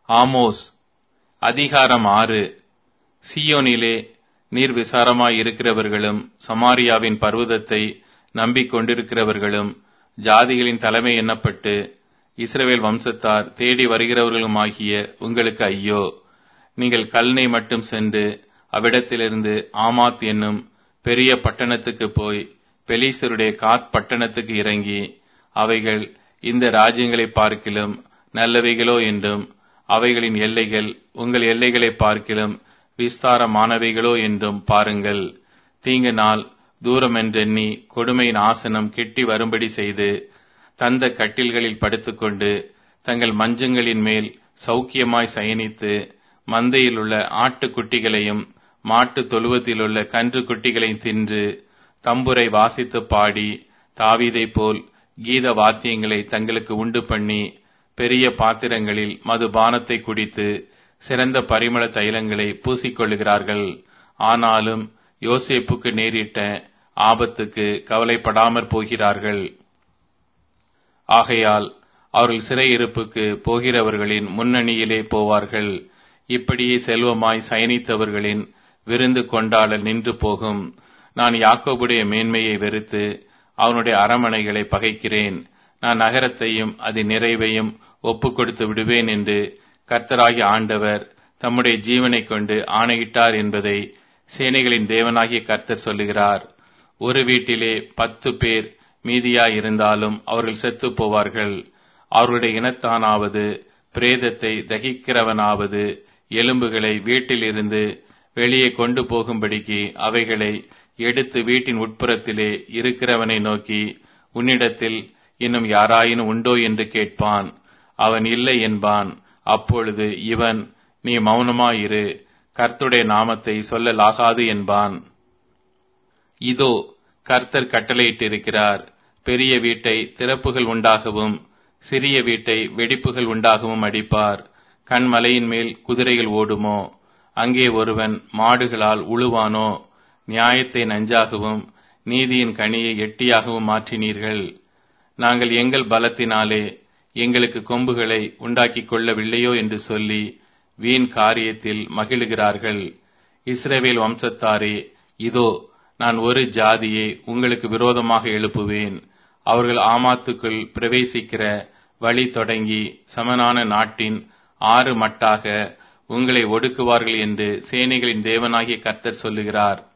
Amos அதிகாரம் ஆறு சீயோனிலே நீர் விசாரமாய் இருக்கிறவர்களும் சமாரியாவின் பர்வதத்தை நம்பிக் கொண்டிருக்கிறவர்களும் ஜாதிகளின் தலைமை எண்ணப்பட்டு இஸ்ரவேல் வம்சத்தார் தேடி வருகிறவர்களுமாகிய உங்களுக்கு ஐயோ நீங்கள் கல்னை மட்டும் சென்று அவ்விடத்திலிருந்து ஆமாத் என்னும் பெரிய பட்டணத்துக்கு போய் பெலீசருடைய காத் பட்டணத்துக்கு இறங்கி அவைகள் இந்த ராஜ்யங்களை பார்க்கிலும் நல்லவைகளோ என்றும் அவைகளின் எல்லைகள் உங்கள் எல்லைகளை பார்க்கிலும் விஸ்தாரமானவைகளோ என்றும் பாருங்கள் தீங்கு நாள் தூரமென்றெண்ணி கொடுமையின் ஆசனம் கிட்டி வரும்படி செய்து தந்த கட்டில்களில் படுத்துக்கொண்டு தங்கள் மஞ்சங்களின் மேல் சௌக்கியமாய் சயனித்து மந்தையில் உள்ள ஆட்டுக்குட்டிகளையும் மாட்டு தொழுவத்திலுள்ள கன்று குட்டிகளையும் தின்று தம்புரை வாசித்து பாடி தாவீதை போல் கீத வாத்தியங்களை தங்களுக்கு உண்டு பண்ணி பெரிய பாத்திரங்களில் மதுபானத்தை குடித்து சிறந்த பரிமள தைலங்களை பூசிக்கொள்ளுகிறார்கள் ஆனாலும் யோசேப்புக்கு நேரிட்ட ஆபத்துக்கு கவலைப்படாமற் போகிறார்கள் ஆகையால் அவர்கள் சிறையிருப்புக்கு போகிறவர்களின் முன்னணியிலே போவார்கள் இப்படியே செல்வமாய் சயனித்தவர்களின் விருந்து கொண்டாட நின்று போகும் நான் யாக்கோபுடைய மேன்மையை வெறுத்து அவனுடைய அரமனைகளை பகைக்கிறேன் நான் நகரத்தையும் அதன் நிறைவையும் ஒப்புக் கொடுத்து விடுவேன் என்று கர்த்தராகிய ஆண்டவர் தம்முடைய ஜீவனைக் கொண்டு ஆணையிட்டார் என்பதை சேனைகளின் தேவனாகிய கர்த்தர் சொல்லுகிறார் ஒரு வீட்டிலே பத்து பேர் மீதியாய் இருந்தாலும் அவர்கள் செத்துப் போவார்கள் அவர்களுடைய இனத்தானாவது பிரேதத்தை தகிக்கிறவனாவது எலும்புகளை வீட்டிலிருந்து வெளியே கொண்டு போகும்படிக்கு அவைகளை எடுத்து வீட்டின் உட்புறத்திலே இருக்கிறவனை நோக்கி உன்னிடத்தில் இன்னும் யாராயினும் உண்டோ என்று கேட்பான் அவன் இல்லை என்பான் அப்பொழுது இவன் நீ மௌனமாயிரு கர்த்துடைய நாமத்தை சொல்லலாகாது என்பான் இதோ கர்த்தர் கட்டளையிட்டிருக்கிறார் பெரிய வீட்டை திறப்புகள் உண்டாகவும் சிறிய வீட்டை வெடிப்புகள் உண்டாகவும் அடிப்பார் கண்மலையின் மேல் குதிரைகள் ஓடுமோ அங்கே ஒருவன் மாடுகளால் உழுவானோ நியாயத்தை நஞ்சாகவும் நீதியின் கனியை எட்டியாகவும் மாற்றினீர்கள் நாங்கள் எங்கள் பலத்தினாலே எங்களுக்கு கொம்புகளை உண்டாக்கிக் கொள்ளவில்லையோ என்று சொல்லி வீண் காரியத்தில் மகிழுகிறார்கள் இஸ்ரேவேல் வம்சத்தாரே இதோ நான் ஒரு ஜாதியை உங்களுக்கு விரோதமாக எழுப்புவேன் அவர்கள் ஆமாத்துக்குள் பிரவேசிக்கிற வழி தொடங்கி சமனான நாட்டின் ஆறு மட்டாக உங்களை ஒடுக்குவார்கள் என்று சேனைகளின் தேவனாகிய கர்த்தர் சொல்லுகிறார்